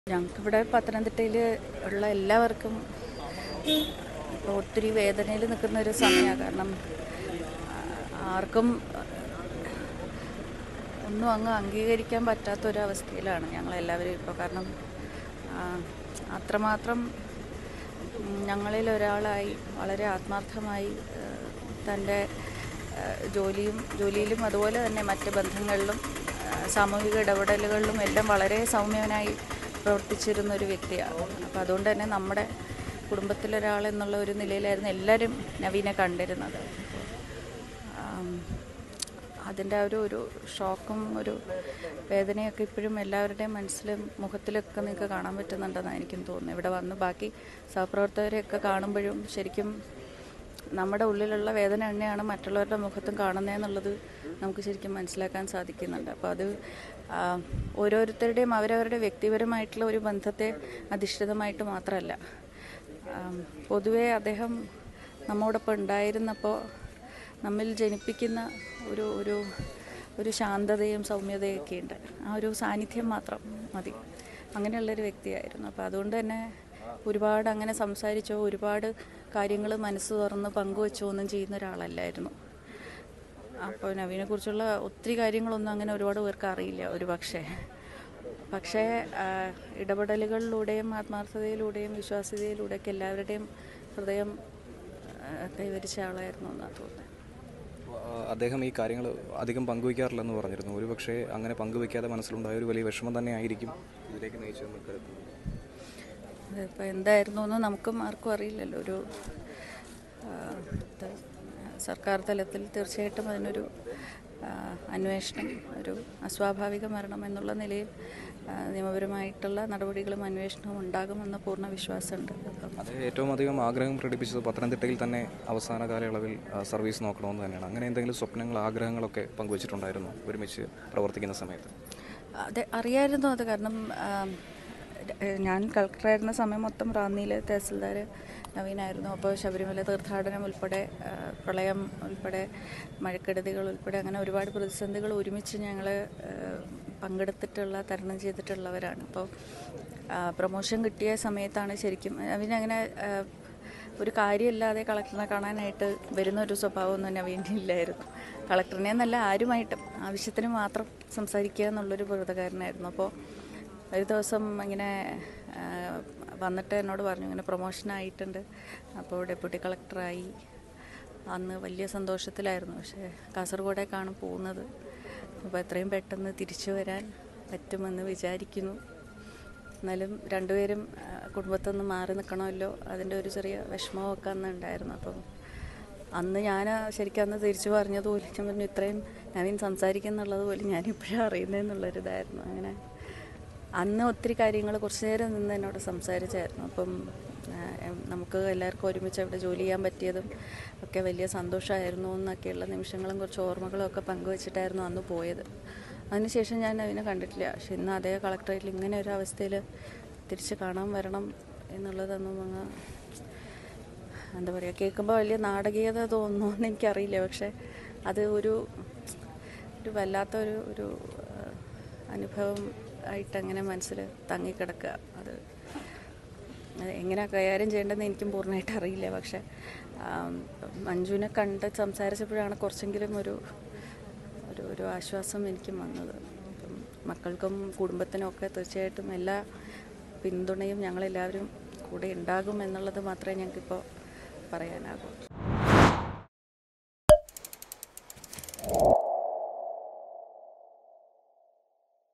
ഞങ്ങൾക്കിവിടെ പത്തനംതിട്ടയിൽ ഉള്ള എല്ലാവർക്കും ഇപ്പോൾ ഒത്തിരി വേദനയിൽ നിൽക്കുന്ന ഒരു സമയമാണ് കാരണം ആ, ആർക്കും ഒന്നും അങ്ങ് അംഗീകരിക്കാൻ പറ്റാത്തൊരവസ്ഥയിലാണ് ഞങ്ങളെല്ലാവരും ഇപ്പോൾ കാരണം ആ, അത്രമാത്രം ഉം, ഞങ്ങളിൽ ഒരാളായി വളരെ ആത്മാർത്ഥമായി ആ, തൻ്റെ ആ, ജോലിയും ജോലിയിലും അതുപോലെ തന്നെ മറ്റ് ബന്ധങ്ങളിലും ആ, സാമൂഹിക ഇടപെടലുകളിലും എല്ലാം വളരെ സൗമ്യവനായി പ്രവർത്തിച്ചിരുന്ന ഒരു വ്യക്തിയാണ് അപ്പോൾ അതുകൊണ്ട് തന്നെ നമ്മുടെ കുടുംബത്തിലൊരാൾ എന്നുള്ള ഒരു നിലയിലായിരുന്നു എല്ലാവരും നവീനെ കണ്ടിരുന്നത് ആം, അതിൻ്റെ ആ ഒരു ഒരു ഷോക്കും ഒരു വേദനയൊക്കെ ഇപ്പോഴും എല്ലാവരുടെയും മനസ്സിലും മുഖത്തിലൊക്കെ നിങ്ങൾക്ക് കാണാൻ പറ്റുന്നുണ്ടെന്നാണ് എനിക്കും തോന്നുന്നത് ഇവിടെ വന്ന് ബാക്കി സഹപ്രവർത്തകരെയൊക്കെ കാണുമ്പോഴും ശരിക്കും നമ്മുടെ ഉള്ളിലുള്ള വേദന തന്നെയാണ് മറ്റുള്ളവരുടെ മുഖത്തും കാണുന്നതെന്നുള്ളത് നമുക്ക് ശരിക്കും മനസ്സിലാക്കാൻ സാധിക്കുന്നുണ്ട് അപ്പോൾ അത് ആ, ഓരോരുത്തരുടെയും അവരവരുടെ വ്യക്തിപരമായിട്ടുള്ള ഒരു ബന്ധത്തെ അധിഷ്ഠിതമായിട്ട് മാത്രമല്ല ആം, പൊതുവേ അദ്ദേഹം നമ്മോടൊപ്പം ഉണ്ടായിരുന്നപ്പോൾ നമ്മിൽ ജനിപ്പിക്കുന്ന ഒരു ഒരു ഒരു ശാന്തതയും സൗമ്യതയൊക്കെ ഉണ്ട് ആ ഒരു സാന്നിധ്യം മാത്രം മതി അങ്ങനെയുള്ളൊരു വ്യക്തിയായിരുന്നു അപ്പോൾ അതുകൊണ്ട് തന്നെ ഒരുപാട് അങ്ങനെ സംസാരിച്ചോ ഒരുപാട് കാര്യങ്ങൾ മനസ്സ് തുറന്ന് പങ്കുവെച്ചോ ഒന്നും ചെയ്യുന്ന ഒരാളല്ലായിരുന്നു അപ്പോൾ നവീനെ കുറിച്ചുള്ള ഒത്തിരി കാര്യങ്ങളൊന്നും അങ്ങനെ ഒരുപാട് പേർക്ക് അറിയില്ല ഒരു പക്ഷേ പക്ഷേ ആ, ഇടപെടലുകളിലൂടെയും ആത്മാർത്ഥതയിലൂടെയും വിശ്വാസ്യതയിലൂടെയൊക്കെ എല്ലാവരുടെയും ഹൃദയം ആ, കൈവരിച്ച ആളായിരുന്നു എന്നാണ് തോന്നുന്നത് ആ, അദ്ദേഹം ഈ കാര്യങ്ങൾ അധികം പങ്കുവയ്ക്കാറില്ലെന്ന് പറഞ്ഞിരുന്നു ഒരുപക്ഷെ അങ്ങനെ പങ്കുവയ്ക്കാതെ മനസ്സിലുണ്ടായ ഒരു വലിയ വിഷമം തന്നെ ആയിരിക്കും ഇതിലേക്ക് നയിച്ചതെന്ന് കരുതുന്നു അതിപ്പോൾ എന്തായിരുന്നു എന്ന് നമുക്കും ആർക്കും അറിയില്ലല്ലോ ഒരു ആ, ഇത് സർക്കാർ തലത്തിൽ തീർച്ചയായിട്ടും അതിനൊരു ആ, അന്വേഷണം ഒരു അസ്വാഭാവിക മരണം എന്നുള്ള നിലയിൽ ആ, നിയമപരമായിട്ടുള്ള നടപടികളും അന്വേഷണവും ഉണ്ടാകുമെന്ന പൂർണ്ണ വിശ്വാസമുണ്ട് അപ്പം അത് ഏറ്റവും അധികം ആഗ്രഹം പ്രകടിപ്പിച്ചത് പത്തനംതിട്ടയിൽ തന്നെ അവസാന കാലയളവിൽ ആ, സർവീസ് നോക്കണമെന്ന് തന്നെയാണ് അങ്ങനെ എന്തെങ്കിലും സ്വപ്നങ്ങൾ ആഗ്രഹങ്ങളൊക്കെ പങ്കുവച്ചിട്ടുണ്ടായിരുന്നു ഒരുമിച്ച് പ്രവർത്തിക്കുന്ന സമയത്ത് അതെ അറിയായിരുന്നു അത് കാരണം ആം, ര- ഞാൻ കളക്ടറായിരുന്ന സമയം മൊത്തം റാന്നിയിലെ തഹസിൽദാർ നവീനായിരുന്നു അപ്പോൾ ശബരിമല തീർത്ഥാടനം ഉൾപ്പെടെ ആ, പ്രളയം ഉൾപ്പെടെ മഴക്കെടുതികൾ ഉൾപ്പെടെ അങ്ങനെ ഒരുപാട് പ്രതിസന്ധികൾ ഒരുമിച്ച് ഞങ്ങൾ പങ്കെടുത്തിട്ടുള്ള തരണം ചെയ്തിട്ടുള്ളവരാണ് അപ്പോൾ പ്രൊമോഷൻ കിട്ടിയ സമയത്താണ് ശരിക്കും നവീൻ ആ, ഒരു കാര്യമില്ലാതെ കളക്ടറിനെ കാണാനായിട്ട് വരുന്ന ഒരു സ്വഭാവമൊന്നും നവീനില്ലായിരുന്നു കളക്ടറിനെ എന്നല്ല ആരുമായിട്ടും ആവശ്യത്തിന് മാത്രം സംസാരിക്കുക എന്നുള്ളൊരു വ്രതകാരനായിരുന്നു അപ്പോൾ ഒരു ദിവസം ഇങ്ങനെ ആ, വന്നിട്ട് എന്നോട് പറഞ്ഞു ഇങ്ങനെ പ്രൊമോഷൻ ആയിട്ടുണ്ട് അപ്പോൾ ഡെപ്യൂട്ടി കളക്ടറായി അന്ന് വലിയ സന്തോഷത്തിലായിരുന്നു പക്ഷേ കാസർഗോഡേക്കാണ് പോകുന്നത് അപ്പോൾ എത്രയും പെട്ടെന്ന് തിരിച്ചു വരാൻ പറ്റുമെന്ന് വിചാരിക്കുന്നു എന്നാലും രണ്ടുപേരും ആ, കുടുംബത്തിൽ നിന്ന് മാറി നിൽക്കണമല്ലോ അതിൻ്റെ ഒരു ചെറിയ വിഷമമൊക്കെ അന്ന് ഉണ്ടായിരുന്നു അപ്പം അന്ന് ഞാൻ ശരിക്കും അന്ന് തിരിച്ചു പറഞ്ഞതുപോലെ ഞാൻ പറഞ്ഞു ഇത്രയും നവീൻ സംസാരിക്കുന്നുള്ളത് പോലും ഞാൻ ഇപ്പോഴും അറിയുന്നതെന്നുള്ളൊരിതായിരുന്നു അങ്ങനെ അന്ന് ഒത്തിരി കാര്യങ്ങൾ കുറച്ച് നേരം നിന്ന് എന്നോട് സംസാരിച്ചായിരുന്നു അപ്പം ആ, എം- നമുക്ക് എല്ലാവർക്കും ഒരുമിച്ച് അവിടെ ജോലി ചെയ്യാൻ പറ്റിയതും ഒക്കെ വലിയ സന്തോഷമായിരുന്നു എന്നൊക്കെയുള്ള നിമിഷങ്ങളും കുറച്ച് ഓർമ്മകളും ഒക്കെ പങ്കുവച്ചിട്ടായിരുന്നു അന്ന് പോയത് അതിനുശേഷം ഞാൻ അതിനെ കണ്ടിട്ടില്ല പക്ഷെ ഇന്ന് അതേ കളക്ടറേറ്റിൽ ഇങ്ങനെ ഒരു അവസ്ഥയിൽ തിരിച്ച് കാണാൻ വരണം എന്നുള്ളതൊന്നും അങ്ങ് എന്താ പറയുക കേൾക്കുമ്പോൾ വലിയ നാടകീയത തോന്നുന്നു എനിക്കറിയില്ല പക്ഷെ അത് ഒരു ഒരു വല്ലാത്ത ഒരു ഒരു ആ, അനുഭവം ആയിട്ട് അങ്ങനെ മനസ്സിൽ തങ്ങിക്കിടക്കുക അത് അത് എങ്ങനെ കൈകാര്യം ചെയ്യേണ്ടതെന്ന് എനിക്കും പൂർണ്ണമായിട്ട് അറിയില്ല പക്ഷെ ആം, മഞ്ജുവിനെ കണ്ട് സംസാരിച്ചപ്പോഴാണ് കുറച്ചെങ്കിലും ഒരു ഒരു ഒരു ആശ്വാസം എനിക്കും വന്നത് അപ്പം മക്കൾക്കും കുടുംബത്തിനും ഒക്കെ തീർച്ചയായിട്ടും എല്ലാ പിന്തുണയും ഞങ്ങളെല്ലാവരും കൂടെ ഉണ്ടാകും എന്നുള്ളത് മാത്രമേ ഞങ്ങൾക്കിപ്പോൾ പറയാനാകൂ